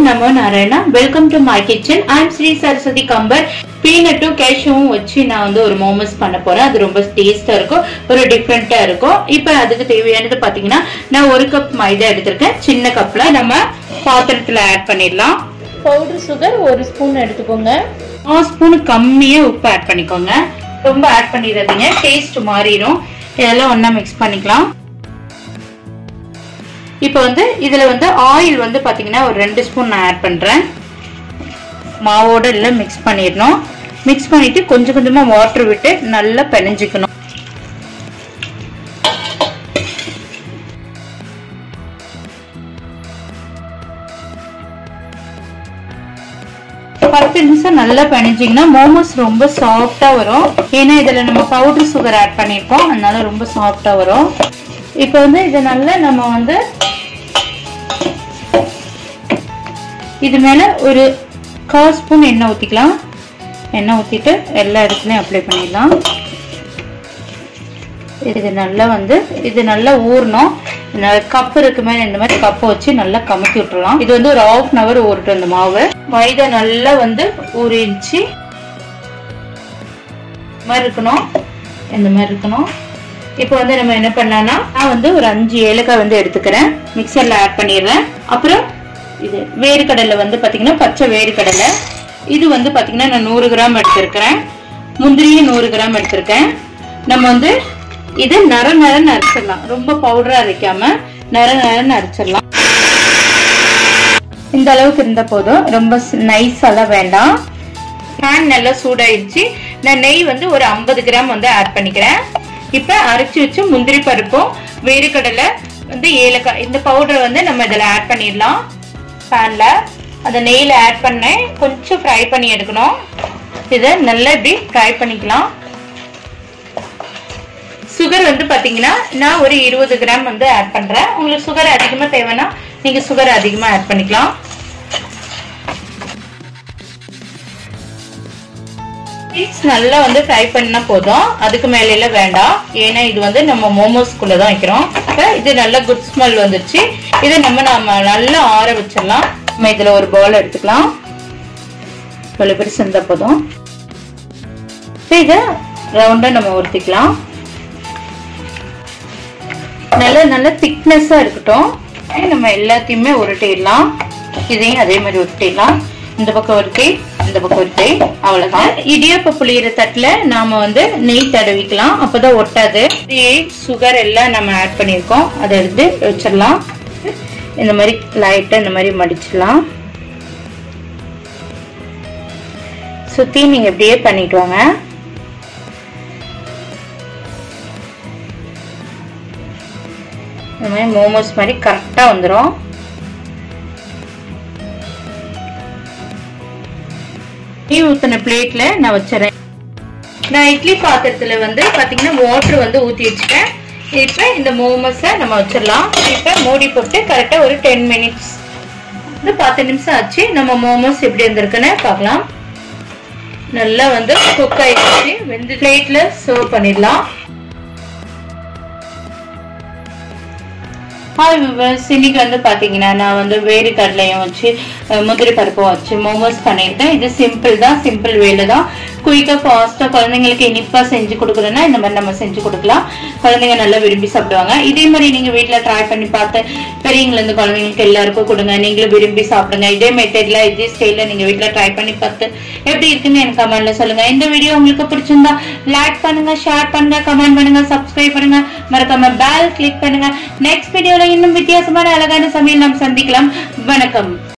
நமோ Narayana welcome to my kitchen I'm Shri Saraswathi கம்பர் பீனட்டும் கேஷுவும் வச்சு நான் வந்து ஒரு மோமோஸ் பண்ண போறேன் அது ரொம்ப டேஸ்டா இருக்கும் ஒரு டிஃப்ரெண்டா இருக்கும் இப்போ அதுக்கு தேவையானது பாத்தீங்கன்னா நான் ஒரு கப் மைதா எடுத்திருக்கேன் சின்ன கப்ல நம்ம பாத்திரத்துல ஆட் பண்ணிடலாம் பவுடர் சுகர் ஒரு ஸ்பூன் எடுத்துக்கோங்க ஆறு ஸ்பூன் கம்மியா உப்பு ஆட் பண்ணிக்கோங்க ரொம்ப ஆட் பண்ணிடாதீங்க டேஸ்ட் மாறிடும் இதெல்லாம் ஒண்ணா மிக்ஸ் பண்ணிக்கலாம் இப்போ வந்து இதுல வந்து ஆயில் வந்து பாத்தீங்கன்னா ஒரு ரெண்டு ஸ்பூன் நான் ஆட் பண்றேன் மாவோட இல்லை மிக்ஸ் பண்ணிடணும் மிக்ஸ் பண்ணிட்டு கொஞ்சம் கொஞ்சமா வாட்டர் விட்டு நல்லா பிணைஞ்சிக்கணும் பத்து நிமிஷம் நல்லா பிணைஞ்சிங்கன்னா மோமோஸ் ரொம்ப சாஃப்டா வரும் ஏன்னா இதுல நம்ம பவுடர் சுகர் ஆட் பண்ணியிருக்கோம் அதனால ரொம்ப சாஃப்டா வரும் இப்போ வந்து இதை நல்லா நம்ம வந்து இது மேல ஒரு கால் ஸ்பூன் எண்ணெய் ஊற்றிக்கலாம் எண்ணெய் ஊற்றிட்டு எல்லா இடத்துலையும் அப்ளை பண்ணிடலாம் இது நல்லா வந்து இது நல்லா ஊறணும் கப் இருக்கு மேல இந்த மாதிரி கப்பை வச்சு நல்லா கமுத்தி விட்டுறலாம் இது வந்து ஒரு ஹாஃப் அன் அவர் ஊறட்டும் இந்த மாவு மைதா நல்லா வந்து ஊறிடுச்சு மாதிரி இருக்கணும் இந்த மாதிரி இருக்கணும் இப்போ வந்து நம்ம என்ன பண்ணலாம்னா நான் வந்து ஒரு அஞ்சு ஏலக்காய் வந்து எடுத்துக்கிறேன் மிக்சர்ல ஆட் பண்ணிடுறேன் அப்புறம் இது வேர்க்கடலை வந்து பாத்தீங்கன்னா பச்சை வேர்க்கடலை இது வந்து பாத்தீங்கன்னா நான் நூறு கிராம் எடுத்திருக்கிறேன் முந்திரியும் நூறு கிராம் எடுத்திருக்கேன் நம்ம வந்து இது நர நரன்னு அரைச்சிடலாம் ரொம்ப பவுடரா அரைக்காம நர நரன்னு அரைச்சிடலாம் இந்த அளவுக்கு இருந்த போதும் ரொம்ப நைஸ் எல்லாம் வேண்டாம் பேன் நல்லா சூடாயிடுச்சு நான் நெய் வந்து ஒரு ஐம்பது கிராம் வந்து ஆட் பண்ணிக்கிறேன் இப்ப அரைச்சு வச்சு முந்திரி பருப்பும் வேர்க்கடலை வந்து ஏலக்காய் இந்த பவுடர் வந்து நம்ம இதுல ஆட் பண்ணிடலாம் பேன்ல அந்த நெய்ல ஆட் பண்ணேன் கொஞ்சம் ஃப்ரை பண்ணி எடுக்கணும் இதை நல்லா இப்படி ஃப்ரை பண்ணிக்கலாம் சுகர் வந்து பாத்தீங்கன்னா நான் ஒரு இருபது கிராம் வந்து ஆட் பண்றேன் உங்களுக்கு சுகர் அதிகமா தேவைன்னா நீங்க சுகர் அதிகமா ஆட் பண்ணிக்கலாம் நல்லா வந்து ஃப்ரை பண்ணா போதும் அதுக்கு மேல எல்லாம் வேண்டாம் ஏன்னா இது வந்து நம்ம மோமோஸ்குள்ள தான் வைக்கிறோம் இது நல்ல குட் ஸ்மெல் வந்துருச்சு இதை நம்ம நம்ம நல்லா ஆற வச்சிடலாம் நம்ம இதுல ஒரு பவுல் எடுத்துக்கலாம் இவ்வளவு பெருசு இருந்தா போதும் இதை ரவுண்டா நம்ம உருத்திக்கலாம் நல்ல நல்ல திக்னஸா இருக்கட்டும் நம்ம எல்லாத்தையுமே உருட்டிடலாம் இதையும் அதே மாதிரி உருட்டிடலாம் இந்த பக்கம் உருட்டி இந்த பக்கம் உருட்டி அவ்வளவுதான் இடியாப்ப புளியிற தட்டுல நாம வந்து நெய் தடவிக்கலாம் அப்பதான் ஒட்டாது சுகர் எல்லாம் நம்ம ஆட் பண்ணியிருக்கோம் அதை எடுத்து வச்சிடலாம் இந்த மாதிரி லைட்டா இந்த மாதிரி மடிச்சிடலாம் சுத்தி நீங்க இப்படியே பண்ணிட்டு வாங்க இந்த மாதிரி மோமோஸ் மாதிரி கரெக்டாக வந்துடும் டீ ஊற்றின பிளேட்ல நான் வச்சுறேன் நான் இட்லி பாத்திரத்துல வந்து பாத்தீங்கன்னா வாட்டர் வந்து ஊற்றி வச்சுட்டேன் இப்போ இந்த மோமோஸை நம்ம வச்சிடலாம் இப்போ மூடி போட்டு கரெக்டாக ஒரு டென் மினிட்ஸ் வந்து பத்து நிமிஷம் ஆச்சு நம்ம மோமோஸ் எப்படி இருந்திருக்குன்னு பார்க்கலாம் நல்லா வந்து குக் ஆயிடுச்சு வெந்து பிளேட்ல சர்வ் பண்ணிடலாம் ஹாய் விவர்ஸ் இன்னைக்கு வந்து பாத்தீங்கன்னா நான் வந்து வேறு கடலையும் வச்சு முந்திரி பருப்பும் வச்சு மோமோஸ் பண்ணியிருக்கேன் இது சிம்பிள் தான் சிம்பிள் வேலை தான் குயிக்காக ஃபாஸ்ட்டாக குழந்தைங்களுக்கு இனிப்பாக செஞ்சு கொடுக்குறேன்னா இந்த மாதிரி நம்ம செஞ்சு கொடுக்கலாம் குழந்தைங்க நல்லா விரும்பி சாப்பிடுவாங்க இதே மாதிரி நீங்கள் வீட்டில் ட்ரை பண்ணி பார்த்து பெரியவங்கலேருந்து குழந்தைங்களுக்கு எல்லாருக்கும் கொடுங்க நீங்களும் விரும்பி சாப்பிடுங்க இதே மெத்தட்ல இதே ஸ்டைலில் நீங்கள் வீட்டில் ட்ரை பண்ணி பார்த்து எப்படி இருக்குன்னு எனக்கு கமெண்ட்ல சொல்லுங்க இந்த வீடியோ உங்களுக்கு பிடிச்சிருந்தா லைக் பண்ணுங்க ஷேர் பண்ணுங்க கமெண்ட் பண்ணுங்க சப்ஸ்கிரைப் பண்ணுங்க மறக்காம பெல் கிளிக் பண்ணுங்க நெக்ஸ்ட் வீடியோல இன்னும் வித்தியாசமான அழகான சமையல் நாம் சந்திக்கலாம் வணக்கம்